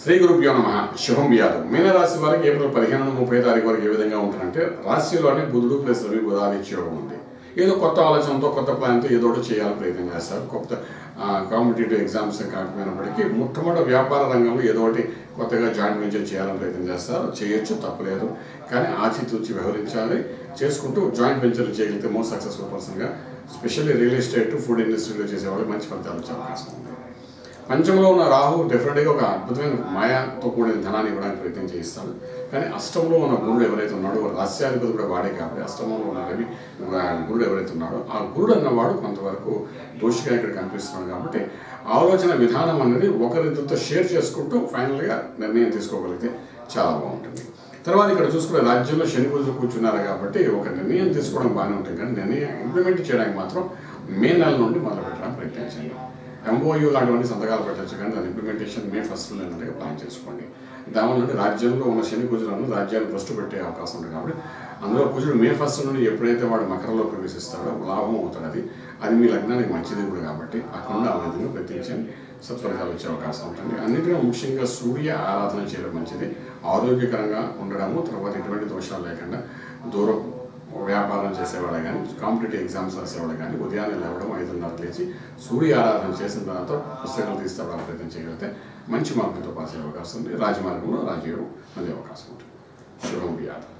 శ్రీ గురుభ్యో నమ శుభం యాదవ్ మీనరాశి వారికి ఏప్రిల్ పదిహేను ముప్పై తారీఖు వరకు ఏ విధంగా ఉంటుందంటే రాశిలోనే బుధుడు ప్లస్ రవి బుధాదిత్య యోగం ఉంది ఏదో కొత్త ఆలోచనతో కొత్త ప్లాన్తో ఏదో ఒకటి చేయాలని ప్రయత్నం చేస్తారు కొత్త కాంపిటేటివ్ ఎగ్జామ్స్ కాకపోయినప్పటికీ మొట్టమొదటి వ్యాపార రంగంలో ఏదో ఒకటి కొత్తగా జాయింట్ వెంచర్ చేయాలని ప్రయత్నం చేస్తారు చేయొచ్చు తప్పలేదు కానీ ఆచితూచి వ్యవహరించాలి చేసుకుంటూ జాయింట్ వెంచర్ చేయగలిగితే మోస్ట్ సక్సెస్ఫుల్ పర్సన్గా స్పెషల్లీ రియల్ ఎస్టేట్ ఫుడ్ ఇండస్ట్రీలో చేసేవాళ్ళు మంచి ఫలితాలు వచ్చే అవకాశం ఉంది పంచంలో ఉన్న రాహు డెఫినెట్గా ఒక అద్భుతమైన మాయాతో కూడిన ధనాన్ని ఇవ్వడానికి ప్రయత్నం చేయిస్తాడు కానీ అష్టంలో ఉన్న గురుడు ఎవరైతే ఉన్నాడో రాస్యాధిపతి కూడా వాడే కాబట్టి అష్టంలో ఉన్న రవి ఆ గురుడు ఎవరైతే ఉన్నాడో ఆ గురుడు అన్నవాడు కొంతవరకు దోషిగా ఇక్కడ కనిపిస్తున్నాడు కాబట్టి ఆలోచన విధానం అనేది ఒకరిద్దరితో షేర్ చేసుకుంటూ ఫైనల్గా నిర్ణయం తీసుకోగలిగితే చాలా బాగుంటుంది తర్వాత ఇక్కడ చూసుకునే రాజ్యంలో శని కుజులు కూర్చున్నారు కాబట్టి ఒక నిర్ణయం తీసుకోవడం బాగానే ఉంటుంది కానీ నిర్ణయం ఇంప్లిమెంట్ చేయడానికి మాత్రం మే నెల నుండి మొదలు పెట్టడానికి ప్రయత్నించండి ఎంఓయూ లాంటివన్నీ సంతకాలు పెట్టచ్చు కానీ దాని ఇంప్లిమెంటేషన్ మే ఫస్ట్ ఏంటంటే ప్లాన్ చేసుకోండి దాని నుండి రాజ్యంలో ఉన్న శని కుజులను రాజ్యాన్ని ఫస్ట్ పెట్టే అవకాశం ఉంది కాబట్టి అందులో కుజుడు మే ఫస్ట్ నుండి ఎప్పుడైతే వాడు మకరంలో ప్రవేశిస్తాడో లాభం అవుతాడు అది అది మీ లగ్నానికి మంచిది కూడా కాబట్టి అక్కడ నుండి ఆ విధంగా ప్రత్యేకించండి సత్ఫలితాలు వచ్చే అవకాశం ఉంటుంది అన్నిటికీ ముఖ్యంగా సూర్య ఆరాధన చేయడం మంచిది ఆరోగ్యకరంగా ఉండడము తర్వాత ఎటువంటి దోషాలు లేకుండా దూరం వ్యాపారం చేసేవాళ్ళు కానీ కాంపిటేటివ్ ఎగ్జామ్స్ రాసేవాళ్ళు కానీ ఉదయాన్నే లేవడం ఐదున్నరకు లేచి సూర్య ఆరాధన చేసిన తర్వాత పుస్తకాలు తీసుకోవడానికి ప్రయత్నం చేయగలిగితే మంచి మార్కులతో పాస్ అయ్యే అవకాశం ఉంది రాజమార్గంలో రాజయోగం అందే అవకాశం ఉంటుంది శుభం వ్యాధం